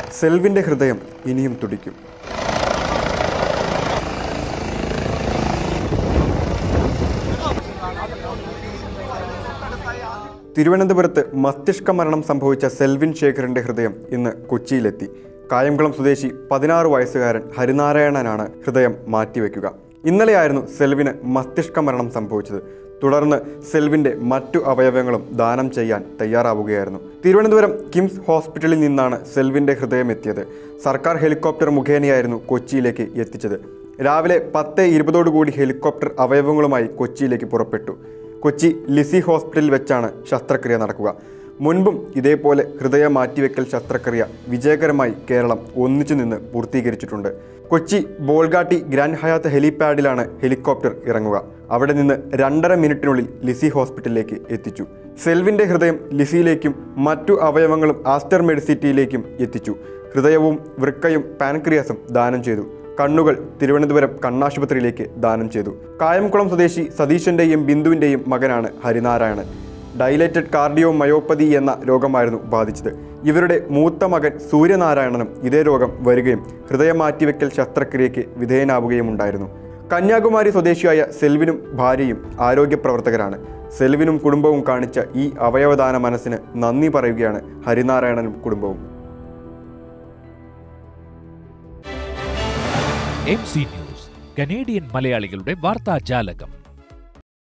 സെൽവിൻ്റെ ഹൃദയം ഇനിയും തുടിക്കും തിരുവനന്തപുരത്ത് മസ്തിഷ്ക മരണം സംഭവിച്ച സെൽവിൻ ശേഖറിന്റെ ഹൃദയം ഇന്ന് കൊച്ചിയിലെത്തി കായംകുളം സ്വദേശി പതിനാറ് വയസ്സുകാരൻ ഹരിനാരായണനാണ് ഹൃദയം മാറ്റിവെക്കുക ഇന്നലെയായിരുന്നു സെൽവിന് മസ്തിഷ്ക മരണം സംഭവിച്ചത് തുടർന്ന് സെൽവിന്റെ മറ്റു അവയവങ്ങളും ദാനം ചെയ്യാൻ തയ്യാറാവുകയായിരുന്നു തിരുവനന്തപുരം കിംസ് ഹോസ്പിറ്റലിൽ നിന്നാണ് സെൽവിന്റെ ഹൃദയം എത്തിയത് സർക്കാർ ഹെലികോപ്റ്റർ മുഖേനയായിരുന്നു കൊച്ചിയിലേക്ക് എത്തിച്ചത് രാവിലെ പത്ത് ഇരുപതോടുകൂടി ഹെലികോപ്റ്റർ അവയവങ്ങളുമായി കൊച്ചിയിലേക്ക് പുറപ്പെട്ടു കൊച്ചി ലിസി ഹോസ്പിറ്റലിൽ വെച്ചാണ് ശസ്ത്രക്രിയ നടക്കുക മുൻപും ഇതേപോലെ ഹൃദയ മാറ്റിവെക്കൽ ശസ്ത്രക്രിയ വിജയകരമായി കേരളം ഒന്നിച്ചു നിന്ന് പൂർത്തീകരിച്ചിട്ടുണ്ട് കൊച്ചി ബോൾഗാട്ടി ഗ്രാൻഡ് ഹയാത്ത് ഹെലിപാഡിലാണ് ഹെലികോപ്റ്റർ ഇറങ്ങുക അവിടെ നിന്ന് രണ്ടര മിനിറ്റിനുള്ളിൽ ലിസി ഹോസ്പിറ്റലിലേക്ക് എത്തിച്ചു സെൽവിൻ്റെ ഹൃദയം ലിസിയിലേക്കും മറ്റു അവയവങ്ങളും ആസ്റ്റർ മെഡിസിറ്റിയിലേക്കും എത്തിച്ചു ഹൃദയവും വൃക്കയും പാൻക്രിയാസും ദാനം ചെയ്തു കണ്ണുകൾ തിരുവനന്തപുരം കണ്ണാശുപത്രിയിലേക്ക് ദാനം ചെയ്തു കായംകുളം സ്വദേശി സതീശന്റെയും ബിന്ദുവിന്റെയും മകനാണ് ഹരിനാരായണൻ ഡൈലേറ്റഡ് കാർഡിയോ മയോപ്പതി എന്ന രോഗമായിരുന്നു ബാധിച്ചത് ഇവരുടെ മൂത്ത മകൻ സൂര്യനാരായണനും ഇതേ രോഗം വരികയും ഹൃദയമാറ്റിവെക്കൽ ശസ്ത്രക്രിയയ്ക്ക് വിധേയനാവുകയുമുണ്ടായിരുന്നു കന്യാകുമാരി സ്വദേശിയായ സെൽവിനും ഭാര്യയും ആരോഗ്യ പ്രവർത്തകരാണ് സെൽവിനും കുടുംബവും കാണിച്ച ഈ അവയവദാന മനസ്സിന് നന്ദി പറയുകയാണ് ഹരിനാരായണനും കുടുംബവും എം സി ന്യൂസ് കനേഡിയൻ മലയാളികളുടെ വാർത്താജാലകം